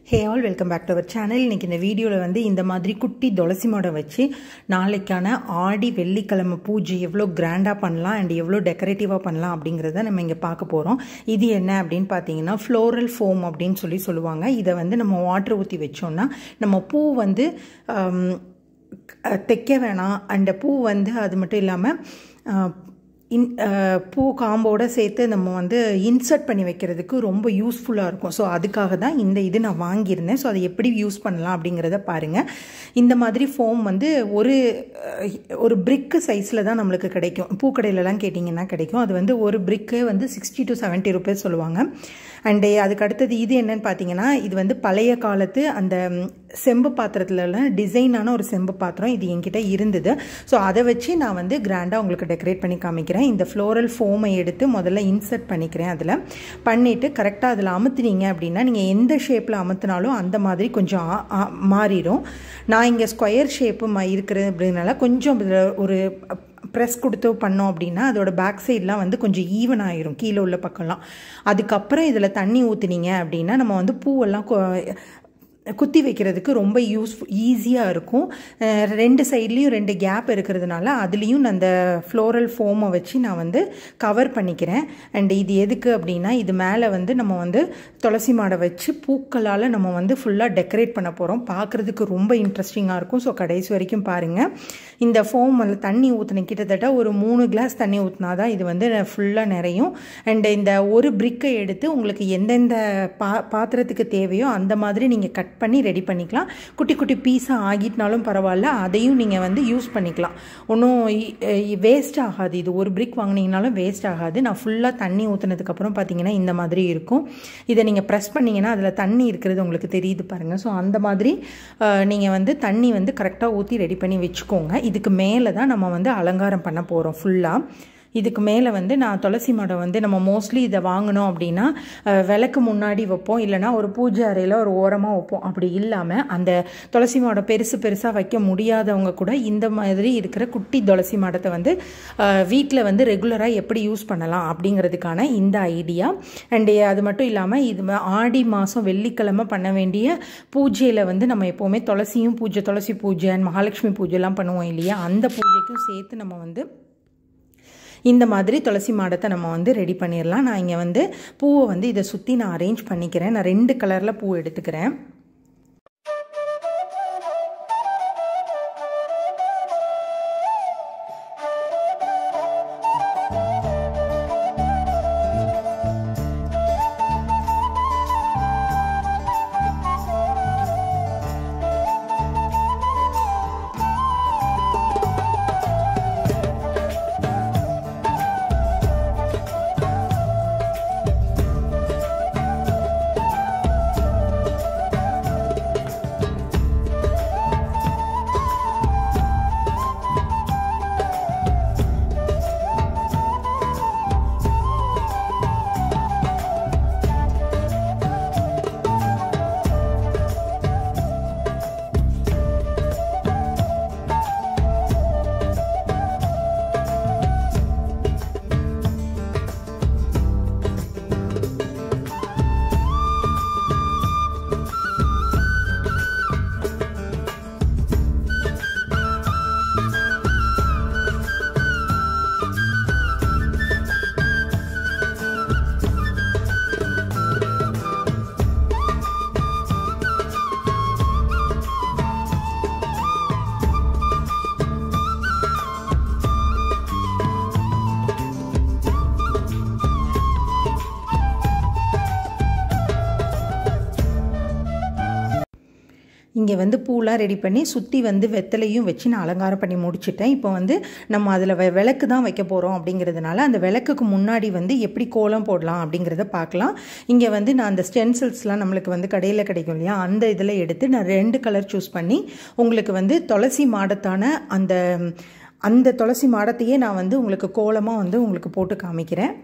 hey all welcome back to our channel இன்றைக்கி இந்த வீடியோவில் வந்து இந்த மாதிரி குட்டி துளசி மாடம் வச்சு நாளைக்கான ஆடி வெள்ளிக்கிழமை பூஜை எவ்வளோ கிராண்டாக பண்ணலாம் அண்ட் எவ்வளோ டெக்கரேட்டிவாக பண்ணலாம் அப்படிங்கிறத நம்ம இங்கே பார்க்க போகிறோம் இது என்ன அப்படின்னு பார்த்தீங்கன்னா ஃப்ளோரல் ஃபோம் அப்படின்னு சொல்லி சொல்லுவாங்க இதை வந்து நம்ம வாட்டர் ஊற்றி வச்சோம்னா நம்ம பூ வந்து தைக்க வேணாம் அண்ட் பூ வந்து அது மட்டும் இல்லாமல் இன் பூ காம்போட சேர்த்து நம்ம வந்து இன்சர்ட் பண்ணி வைக்கிறதுக்கு ரொம்ப யூஸ்ஃபுல்லாக இருக்கும் ஸோ அதுக்காக தான் இந்த இது நான் வாங்கியிருந்தேன் ஸோ அதை எப்படி யூஸ் பண்ணலாம் அப்படிங்கிறத பாருங்கள் இந்த மாதிரி ஃபோம் வந்து ஒரு ஒரு பிரிக்கு சைஸில் தான் நம்மளுக்கு கிடைக்கும் பூக்கடையிலலாம் கேட்டிங்கன்னா கிடைக்கும் அது வந்து ஒரு பிரிக்கு வந்து சிக்ஸ்டி டு செவன்ட்டி ருபீஸ் சொல்லுவாங்க அண்டு அதுக்கு அடுத்தது இது என்னன்னு பார்த்தீங்கன்னா இது வந்து பழைய காலத்து அந்த செம்பு பாத்திரத்துலலாம் டிசைனான ஒரு செம்பு பாத்திரம் இது என்கிட்ட இருந்தது ஸோ அதை வச்சு நான் வந்து கிராண்டாக உங்களுக்கு டெக்கரேட் பண்ணி காமிக்கிறேன் இந்த ஃப்ளோரல் ஃபோமை எடுத்து முதல்ல இன்சர்ட் பண்ணிக்கிறேன் அதில் பண்ணிவிட்டு கரெக்டாக அதில் அமுத்துனீங்க அப்படின்னா நீங்கள் எந்த ஷேப்பில் அமுத்தினாலும் அந்த மாதிரி கொஞ்சம் மாறிடும் நான் இங்கே ஸ்கொயர் ஷேப்பு இருக்கிறது அப்படின்னால கொஞ்சம் ஒரு ப்ரெஸ் கொடுத்து பண்ணோம் அப்படின்னா அதோட பேக் சைட்லாம் வந்து கொஞ்சம் ஈவன் ஆயிரும் கீழே உள்ள பக்கம்லாம் அதுக்கப்புறம் இதில் தண்ணி ஊற்றுனீங்க அப்படின்னா நம்ம வந்து பூவெல்லாம் குத்தி வைக்கிறதுக்கு ரொம்ப யூஸ்ஃபுல் ஈஸியாக இருக்கும் ரெண்டு சைட்லேயும் ரெண்டு கேப் இருக்கிறதுனால அதுலேயும் அந்த ஃப்ளோரல் ஃபோமை வச்சு நான் வந்து கவர் பண்ணிக்கிறேன் அண்ட் இது எதுக்கு அப்படின்னா இது மேலே வந்து நம்ம வந்து துளசி மாடை வச்சு பூக்களால் நம்ம வந்து ஃபுல்லாக டெக்கரேட் பண்ண போகிறோம் பார்க்குறதுக்கு ரொம்ப இன்ட்ரெஸ்டிங்காக இருக்கும் ஸோ கடைசி வரைக்கும் பாருங்கள் இந்த ஃபோம் வந்து தண்ணி ஊற்றின கிட்டத்தட்ட ஒரு மூணு கிளாஸ் தண்ணி ஊற்றினா தான் இது வந்து ஃபுல்லாக நிறையும் அண்ட் இந்த ஒரு பிரிக்கை எடுத்து உங்களுக்கு எந்தெந்த பா பாத்திரத்துக்கு தேவையோ அந்த மாதிரி நீங்கள் கட் பண்ணி ரெடி பண்ணிக்கலாம் குட்டி குட்டி பீஸாக ஆகிட்டினாலும் பரவாயில்ல அதையும் நீங்கள் வந்து யூஸ் பண்ணிக்கலாம் ஒன்றும் வேஸ்ட் ஆகாது இது ஒரு பிரிக் வாங்கினீங்கனாலும் வேஸ்ட் ஆகாது நான் ஃபுல்லாக தண்ணி ஊற்றுனதுக்கப்புறம் பார்த்தீங்கன்னா இந்த மாதிரி இருக்கும் இதை நீங்கள் ப்ரெஸ் பண்ணிங்கன்னா அதில் தண்ணி இருக்கிறது உங்களுக்கு தெரியுது பாருங்கள் ஸோ அந்த மாதிரி நீங்கள் வந்து தண்ணி வந்து கரெக்டாக ஊற்றி ரெடி பண்ணி வச்சுக்கோங்க இதுக்கு மேலே தான் நம்ம வந்து அலங்காரம் பண்ண போகிறோம் ஃபுல்லாக இதுக்கு மேலே வந்து நான் துளசி மாடம் வந்து நம்ம மோஸ்ட்லி இதை வாங்கினோம் அப்படின்னா விளக்கு முன்னாடி வைப்போம் இல்லைனா ஒரு பூஜை அறையில் ஒரு ஓரமாக வைப்போம் அப்படி இல்லாமல் அந்த துளசி மாடம் பெருசு பெருசாக வைக்க முடியாதவங்க கூட இந்த மாதிரி இருக்கிற குட்டி துளசி மாடத்தை வந்து வீட்டில் வந்து ரெகுலராக எப்படி யூஸ் பண்ணலாம் அப்படிங்கிறதுக்கான இந்த ஐடியா அண்டு அது மட்டும் இல்லாமல் இது ஆடி மாதம் வெள்ளிக்கிழமை பண்ண வேண்டிய பூஜையில் வந்து நம்ம எப்போவுமே துளசியும் பூஜை துளசி பூஜை மகாலட்சுமி பூஜைலாம் பண்ணுவோம் இல்லையா அந்த பூஜைக்கும் சேர்த்து நம்ம வந்து இந்த மாதிரி துளசி மாடத்தை நம்ம வந்து ரெடி பண்ணிடலாம் நான் இங்கே வந்து பூவை வந்து இதை சுற்றி நான் அரேஞ்ச் பண்ணிக்கிறேன் நான் ரெண்டு கலரில் பூ எடுத்துக்கிறேன் இங்கே வந்து பூலாம் ரெடி பண்ணி சுற்றி வந்து வெத்தலையும் வச்சு நான் அலங்காரம் பண்ணி முடிச்சிட்டேன் இப்போ வந்து நம்ம அதில் விளக்கு தான் வைக்க போகிறோம் அப்படிங்கிறதுனால அந்த விளக்குக்கு முன்னாடி வந்து எப்படி கோலம் போடலாம் அப்படிங்கிறத பார்க்கலாம் இங்கே வந்து நான் அந்த ஸ்டென்சில்ஸ்லாம் நம்மளுக்கு வந்து கடையில் கிடைக்கும் இல்லையா அந்த இதில் எடுத்து நான் ரெண்டு கலர் சூஸ் பண்ணி உங்களுக்கு வந்து துளசி மாடத்தான அந்த அந்த துளசி மாடத்தையே நான் வந்து உங்களுக்கு கோலமாக வந்து உங்களுக்கு போட்டு காமிக்கிறேன்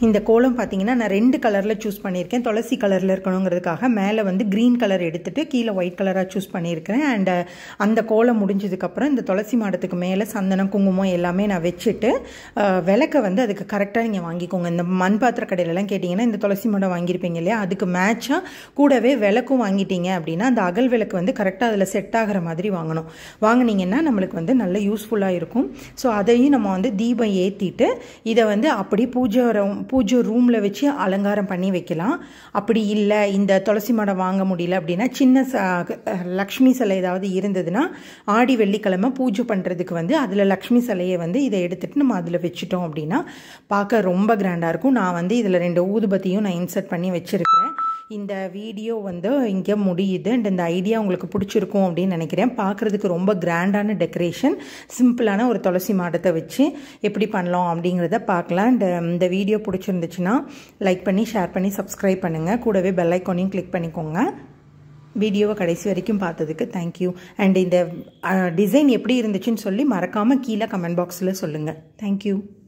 இந்த கோலம் பார்த்தீங்கன்னா நான் ரெண்டு கலரில் சூஸ் பண்ணியிருக்கேன் துளசி கலரில் இருக்கணுங்கிறதுக்காக மேலே வந்து க்ரீன் கலர் எடுத்துட்டு கீழே ஒயிட் கலராக சூஸ் பண்ணியிருக்கிறேன் அண்ட் அந்த கோலம் முடிஞ்சதுக்கப்புறம் இந்த துளசி மாடத்துக்கு மேலே சந்தனம் குங்குமம் எல்லாமே நான் வச்சுட்டு விளக்க வந்து அதுக்கு கரெக்டாக நீங்கள் வாங்கிக்கோங்க இந்த மண் பாத்திர கடையிலலாம் கேட்டிங்கன்னா இந்த துளசி மாடம் வாங்கியிருப்பீங்க இல்லையா அதுக்கு மேட்சாக கூடவே விளக்கும் வாங்கிட்டீங்க அப்படின்னா அந்த அகல் விளக்கு வந்து கரெக்டாக அதில் செட் ஆகிற மாதிரி வாங்கணும் வாங்கினீங்கன்னா நம்மளுக்கு வந்து நல்ல யூஸ்ஃபுல்லாக இருக்கும் ஸோ அதையும் நம்ம வந்து தீபம் ஏற்றிட்டு இதை வந்து அப்படி பூஜை பூஜை ரூமில் வச்சு அலங்காரம் பண்ணி வைக்கலாம் அப்படி இல்லை இந்த துளசி மாடம் வாங்க முடியல அப்படின்னா சின்ன லக்ஷ்மி சிலை ஏதாவது இருந்ததுன்னா ஆடி வெள்ளிக்கிழமை பூஜை பண்ணுறதுக்கு வந்து அதில் லக்ஷ்மி சிலையை வந்து இதை எடுத்துகிட்டு நம்ம அதில் வச்சுட்டோம் அப்படின்னா பார்க்க ரொம்ப கிராண்டாக இருக்கும் நான் வந்து இதில் ரெண்டு ஊதுபத்தியும் நான் இன்சர்ட் பண்ணி வச்சுருக்கிறேன் இந்த வீடியோ வந்து இங்கே முடியுது அண்ட் இந்த ஐடியா உங்களுக்கு பிடிச்சிருக்கும் அப்படின்னு நினைக்கிறேன் பார்க்குறதுக்கு ரொம்ப கிராண்டான டெக்கரேஷன் சிம்பிளான ஒரு துளசி மாடத்தை வச்சு எப்படி பண்ணலாம் அப்படிங்கிறத பார்க்கலாம் இந்த இந்த வீடியோ பிடிச்சிருந்துச்சுன்னா லைக் பண்ணி ஷேர் பண்ணி சப்ஸ்கிரைப் பண்ணுங்கள் கூடவே பெல் ஐக்கானையும் கிளிக் பண்ணிக்கோங்க வீடியோவை கடைசி வரைக்கும் பார்த்ததுக்கு தேங்க்யூ அண்ட் இந்த டிசைன் எப்படி இருந்துச்சுன்னு சொல்லி மறக்காமல் கீழே கமெண்ட் பாக்ஸில் சொல்லுங்கள் தேங்க்யூ